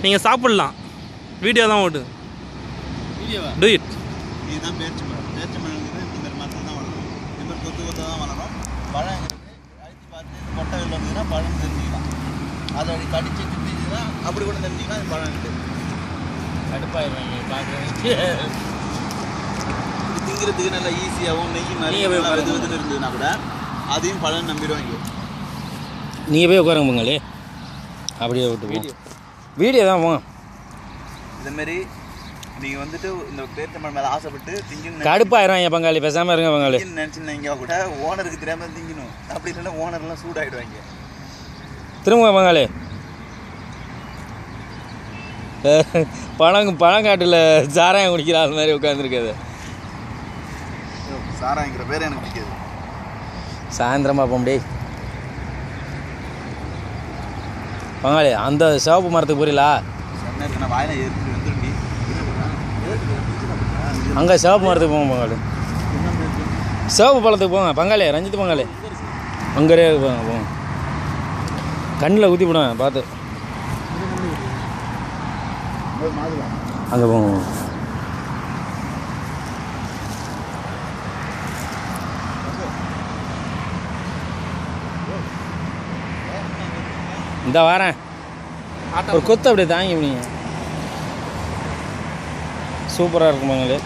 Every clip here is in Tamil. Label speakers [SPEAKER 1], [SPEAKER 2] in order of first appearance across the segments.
[SPEAKER 1] நீங்கள் சாப்பிட்லாம் வீடியோ தான் ஓட்டு
[SPEAKER 2] வீடியோவா
[SPEAKER 1] டூ இட்
[SPEAKER 2] இதுதான் பேச்சு மரம் பேச்சு மரங்கிறது இந்த மாதிரி மரத்தில் தான் வளரும் இந்த மாதிரி கொத்து கொத்து தான் வளரும் பழங்கிறது அழித்து பார்த்து கொட்டை வெளில வந்ததுன்னா பழம் தெரிஞ்சுக்கலாம் அதை அப்படி கடிச்சு திட்டிச்சுன்னா அப்படி கூட தெரிஞ்சுக்கலாம் அது பழம் இருக்குது
[SPEAKER 3] கடுப்பாயிருவாங்க பார்க்குறவங்க
[SPEAKER 2] இது திங்கிறதுக்கு நல்லா ஈஸியாகவும் நெய் மாதிரி
[SPEAKER 3] நீங்க போய்
[SPEAKER 2] நல்லா வெது
[SPEAKER 3] பாருங்க.
[SPEAKER 2] வெதுன்னு இருந்ததுன்னா கூட அதையும் பழம் நம்பிடுவாங்க
[SPEAKER 3] நீங்கள் போய் உட்காருங்க பொங்கலே அப்படியே விட்டு போ வீடியோ தான் போங்க
[SPEAKER 2] இதே மாதிரி நீங்கள் வந்துட்டு இந்த பேரிச்சம்பழம் மேலே ஆசைப்பட்டு திங்கன்னு
[SPEAKER 3] கடுப்பாயிருவாங்க பங்காளி பேசாமல் இருங்க பங்காளி
[SPEAKER 2] நினச்சிருந்தீங்க கூட ஓனருக்கு தெரியாமல் திங்கணும் அப்படி இல்லைன்னா ஓனர்லாம் சூடாயிடுவாங்க
[SPEAKER 3] திரும்ப பங்காளி பழம் பழங்காட்டில் சாராயம் குடிக்கிற ஆள் மாதிரி உட்காந்துருக்காது
[SPEAKER 2] சாராங்கிற பேர் எனக்கு பிடிக்காது
[SPEAKER 3] சாயந்தரமா போக முடியே பங்காளி அந்த சிவப்பு மரத்துக்கு புரியலா
[SPEAKER 2] சொன்ன இருக்கு நான் வாயில ஏற்றி வந்துருண்டி
[SPEAKER 3] அங்கே சிவப்பு மரத்துக்கு போங்க பங்காளி சிவப்பு பழத்துக்கு போங்க பங்காளி ரஞ்சித் பங்காளி அங்கே போங்க போங்க கண்ணில் ஊற்றி விடுவேன் பார்த்து அங்கே போங்க போங்க. இந்த வரேன் ஒரு கொத்து அப்படியே தாங்கி முடியுங்க சூப்பராக இருக்கும் பங்களே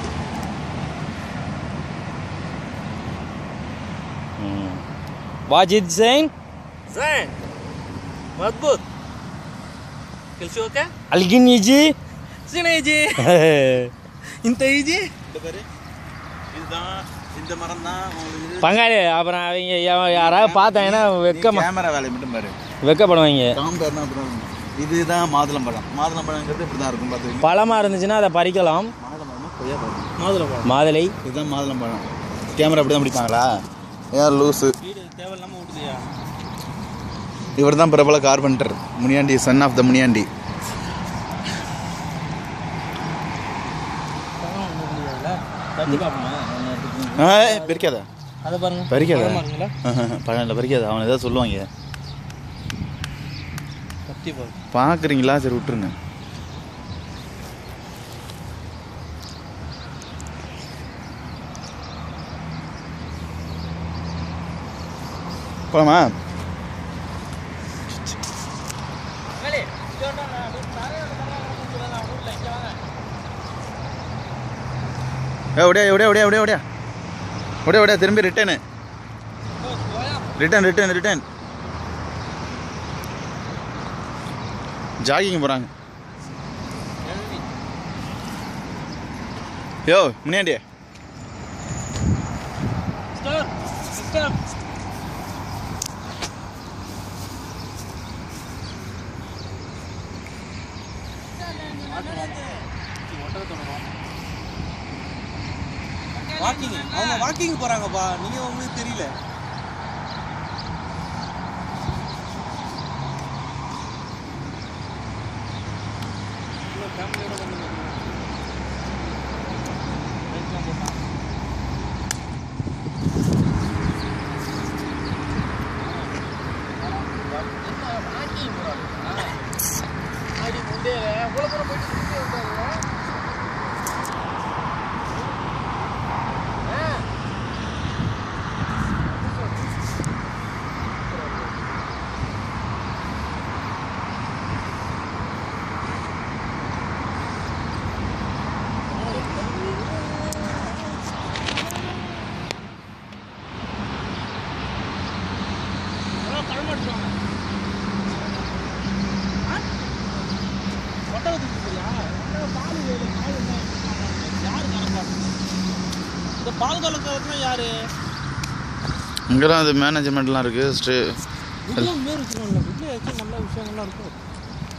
[SPEAKER 3] வாஜித் ஜெயின்
[SPEAKER 1] زين مضبوط كل شو اوكي
[SPEAKER 3] அல்கின் இஜி
[SPEAKER 1] زين يجي انت يجي
[SPEAKER 2] இந்த பேர் இதுதான் இந்த மரம் தான் உங்களுக்கு
[SPEAKER 3] பங்காளி அப்புறம் அவங்க யா- யாராவது பார்த்தாங்கன்னா வெக்கமா
[SPEAKER 2] கேமரா வேலையை மட்டும் பாரு
[SPEAKER 3] வெக்கப்படுவாங்க
[SPEAKER 2] காம்பேர்னா அப்புறம் இதுதான் மாதுளம்பழம் மாதுளம்பழங்கிறது இப்படி தான் இருக்கும் பார்த்துக்கங்க
[SPEAKER 3] பழமாக இருந்துச்சுன்னா அதை பறிக்கலாம்
[SPEAKER 2] மாதுளம்பழமா கொய்யா பழம்
[SPEAKER 1] மாதுளை பழம்
[SPEAKER 3] மாதுளை
[SPEAKER 2] இதுதான் மாதுளம்பழம் கேமரா அப்படி தான் பிடிப்பாங்களா ஏன் லூஸு
[SPEAKER 1] வீடு தேவையில்லாமல் ஓட்டுதியா
[SPEAKER 2] இவர் தான் பிரபல carpenter Muniyandi son of the Muniyandi
[SPEAKER 3] கட்டி பார்ப்போமா
[SPEAKER 2] ஏய், பறிக்காத
[SPEAKER 3] அதை பாருங்க
[SPEAKER 2] பறிக்காத
[SPEAKER 1] பழமா இருக்குங்களா?
[SPEAKER 2] பழம் இல்லை பறிக்காத அவன் ஏதாவது சொல்லுவாங்க
[SPEAKER 1] கத்தி பாரு
[SPEAKER 2] பார்க்குறீங்களா சரி விட்டுருங்க போலாமா ஏ ஒடியா ஒடியா ஒடியா ஒடியா ஒடியா ஒடியா ஒடியா திரும்பி return return return return jogging போகிறாங்க யோ முனியாண்டி
[SPEAKER 1] ستوب ستوب வாக்கிங் அவங்க வாக்கிங் போறாங்கப்பா நீங்க உங்களுக்கு தெரியல இந்த பால் கலக்கிறதுனா யாரு
[SPEAKER 2] இங்கெல்லாம் அது மேனேஜ்மெண்ட்லாம் இருக்குது ஸ்டே
[SPEAKER 1] வீட்டில் மாரி வச்சுக்கோங்க வீட்டில் வச்சு நல்ல விஷயங்கள்லாம் இருக்கும்